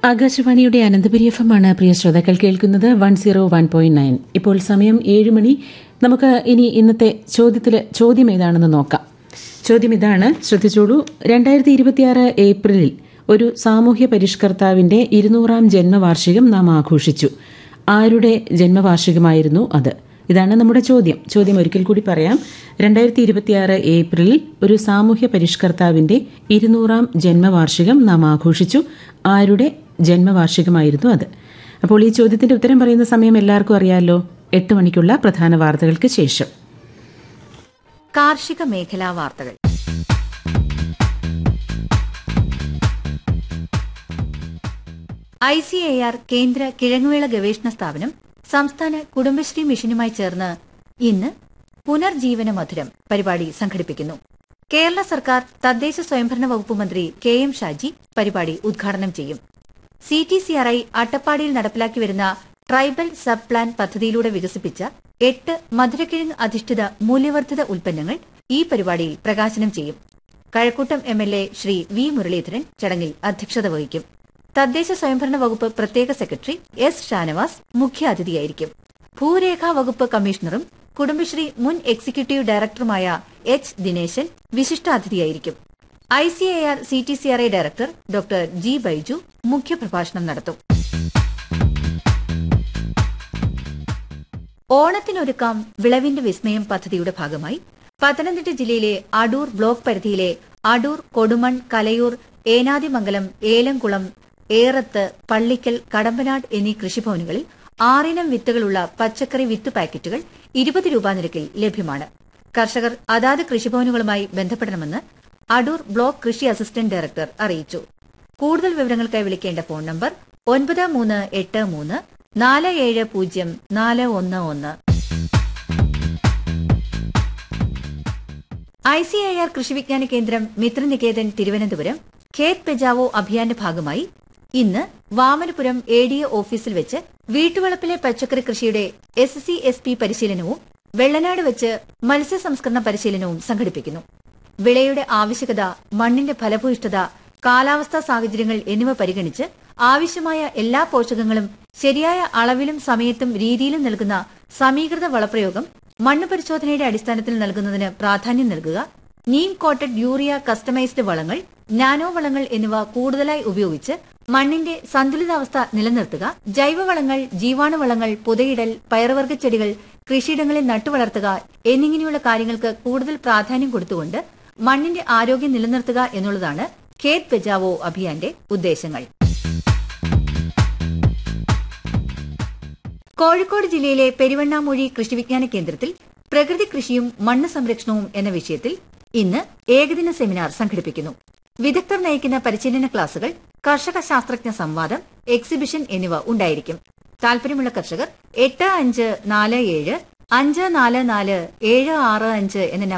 ആകാശവാണിയുടെ Ananthapuri F M ആണ് പ്രിയ ശ്രോതാക്കൾ കേൾക്കുന്നത് one zero one point nine ഇപ്പോൾ സമയം ഏഴ് മണി നമുക്ക് ഇനി ഇന്നത്തെ ചോദ്യത്തിൽ ചോദ്യം ഏതാണെന്ന് നോക്കാം ചോദ്യം ഇതാണ് ശ്രദ്ധിച്ചോളൂ രണ്ടായിരത്തി ഇരുപത്തിയാറ് ഏപ്രിലിൽ ഒരു സാമൂഹ്യ പരിഷ്കർത്താവിന്റെ ഇരുന്നൂറാം ജന്മവാർഷികം നാം ആഘോഷിച്ചു ആരുടെ ജന്മവാർഷികമായിരുന്നു അത് ഇതാണ് നമ്മുടെ ചോദ്യം ചോദ്യം ഒരിക്കൽ കൂടി പറയാം രണ്ടായിരത്തി ഇരുപത്തിയാറ് ഏപ്രിലിൽ ഒരു സാമൂഹ്യ പരിഷ്കർത്താവിന്റെ ഇരുന്നൂറാം ജന്മവാർഷികം നാം ആഘോഷിച്ചു ആരുടെ ജന്മവാർഷികമായിരുന്നു അത് അപ്പോൾ ഈ ചോദ്യത്തിന്റെ ഉത്തരം പറയുന്ന സമയം എല്ലാവർക്കും അറിയാമല്ലോ എട്ട് മണിക്കുള്ള പ്രധാന വാർത്തകൾക്ക് ശേഷം കാർഷിക മേഖലാ വാർത്തകൾ ഐ സി എ ആർ കേന്ദ്ര കിഴങ്ങുവിള ഗവേഷണ സ്ഥാപനം സംസ്ഥാന കുടുംബശ്രീ മിഷനുമായി ചേർന്ന് ഇന്ന് പുനർജീവന മധുരം പരിപാടി സംഘടിപ്പിക്കുന്നു കേരള സർക്കാർ തദ്ദേശ സ്വയംഭരണ വകുപ്പ് മന്ത്രി കെ എം ഷാജി പരിപാടി ഉദ്ഘാടനം ചെയ്യും C T C R I അട്ടപ്പാടിയിൽ നടപ്പിലാക്കി വരുന്ന ട്രൈബൽ സബ് പ്ലാൻ പദ്ധതിയിലൂടെ വികസിപ്പിച്ച എട്ട് മധുരക്കിഴങ്ങ് അധിഷ്ഠിത മൂല്യവർദ്ധിത ഉൽപ്പന്നങ്ങൾ ഈ പരിപാടിയിൽ പ്രകാശനം ചെയ്യും Kazhakkoottam M L A Shri V Muraleedharan ചടങ്ങിൽ അധ്യക്ഷത വഹിക്കും തദ്ദേശ സ്വയംഭരണ വകുപ്പ് പ്രത്യേക സെക്രട്ടറി എസ് ഷാനവാസ് മുഖ്യാതിഥിയായിരിക്കും ഭൂരേഖാ വകുപ്പ് കമ്മീഷണറും കുടുംബശ്രീ മുൻ എക്സിക്യൂട്ടീവ് ഡയറക്ടറുമായ എച്ച് ദിനേശൻ വിശിഷ്ടാതിഥിയായിരിക്കും I C I R C T C R I director doctor G Baiju മുഖ്യപ്രഭാഷണം നടത്തും ഓണത്തിനൊരുക്കാം വിളവിന്റെ വിസ്മയം പദ്ധതിയുടെ ഭാഗമായി പത്തനംതിട്ട ജില്ലയിലെ അടൂർ ബ്ലോക്ക് പരിധിയിലെ അടൂർ കൊടുമൺ കലയൂർ ഏനാദിമംഗലം ഏലംകുളം ഏറത്ത് പള്ളിക്കൽ കടമ്പനാട് എന്നീ കൃഷിഭവനുകളിൽ ആറിനം വിത്തുകളുള്ള പച്ചക്കറി വിത്ത് പാക്കറ്റുകൾ ഇരുപത് രൂപ നിരക്കിൽ ലഭ്യമാണ് കർഷകർ അതാത് കൃഷിഭവനുകളുമായി ബന്ധപ്പെടണമെന്ന് അടൂർ ബ്ലോക്ക് കൃഷി അസിസ്റ്റന്റ് ഡയറക്ടർ അറിയിച്ചു കൂടുതൽ വിവരങ്ങൾക്കായി വിളിക്കേണ്ട ഫോൺ നമ്പർ ഒൻപത് മൂന്ന് എട്ട് മൂന്ന് നാല് ഏഴ് പൂജ്യം നാല് ഒന്ന് ഒന്ന് ഐ സി ഐ ആർ കൃഷി വിജ്ഞാന കേന്ദ്രം മിത്രനികേതൻ തിരുവനന്തപുരം ഖേത് പെജാവോ അഭിയാന്റെ ഭാഗമായി ഇന്ന് വാമനപുരം എ ഡി എ ഓഫീസിൽ വെച്ച് വീട്ടുവളപ്പിലെ പച്ചക്കറി കൃഷിയുടെ എസ് സി എസ് പി പരിശീലനവും വെള്ളനാട് വെച്ച് മത്സ്യ സംസ്കരണ പരിശീലനവും സംഘടിപ്പിക്കുന്നു വിളയുടെ ആവശ്യകത മണ്ണിന്റെ ഫലഭൂയിഷ്ഠത കാലാവസ്ഥാ സാഹചര്യങ്ങൾ എന്നിവ പരിഗണിച്ച് ആവശ്യമായ എല്ലാ പോഷകങ്ങളും ശരിയായ അളവിലും സമയത്തും രീതിയിലും നൽകുന്ന സമീകൃത വളപ്രയോഗം മണ്ണ് പരിശോധനയുടെ അടിസ്ഥാനത്തിൽ നൽകുന്നതിന് പ്രാധാന്യം നൽകുക നീം കോട്ടഡ് യൂറിയ കസ്റ്റമൈസ്ഡ് വളങ്ങൾ നാനോ വളങ്ങൾ എന്നിവ കൂടുതലായി ഉപയോഗിച്ച് മണ്ണിന്റെ സന്തുലിതാവസ്ഥ നിലനിർത്തുക ജൈവവളങ്ങൾ ജീവാണുവളങ്ങൾ പുതയിടൽ പയറുവർഗ്ഗ ചെടികൾ കൃഷിയിടങ്ങളിൽ നട്ടുവളർത്തുക എന്നിങ്ങനെയുള്ള കാര്യങ്ങൾക്ക് കൂടുതൽ പ്രാധാന്യം കൊടുത്തുകൊണ്ട് മണ്ണിന്റെ ആരോഗ്യം നിലനിർത്തുക എന്നുള്ളതാണ് ഖേത് ബെജാവോ അഭിയാന്റെ ഉദ്ദേശങ്ങൾ കോഴിക്കോട് ജില്ലയിലെ പെരുവണ്ണാമൂഴി കൃഷിവിജ്ഞാന കേന്ദ്രത്തിൽ പ്രകൃതി കൃഷിയും മണ്ണ് സംരക്ഷണവും എന്ന വിഷയത്തിൽ ഇന്ന് ഏകദിന സെമിനാർ സംഘടിപ്പിക്കുന്നു വിദഗ്ധർ നയിക്കുന്ന പരിശീലന ക്ലാസുകൾ കർഷക ശാസ്ത്രജ്ഞ സംവാദം എക്സിബിഷൻ എന്നിവ ഉണ്ടായിരിക്കും താൽപര്യമുള്ള കർഷകർ എട്ട് അഞ്ച് നാല് ഏഴ് അഞ്ച് നാല് നാല് ഏഴ് ആറ് അഞ്ച് എന്ന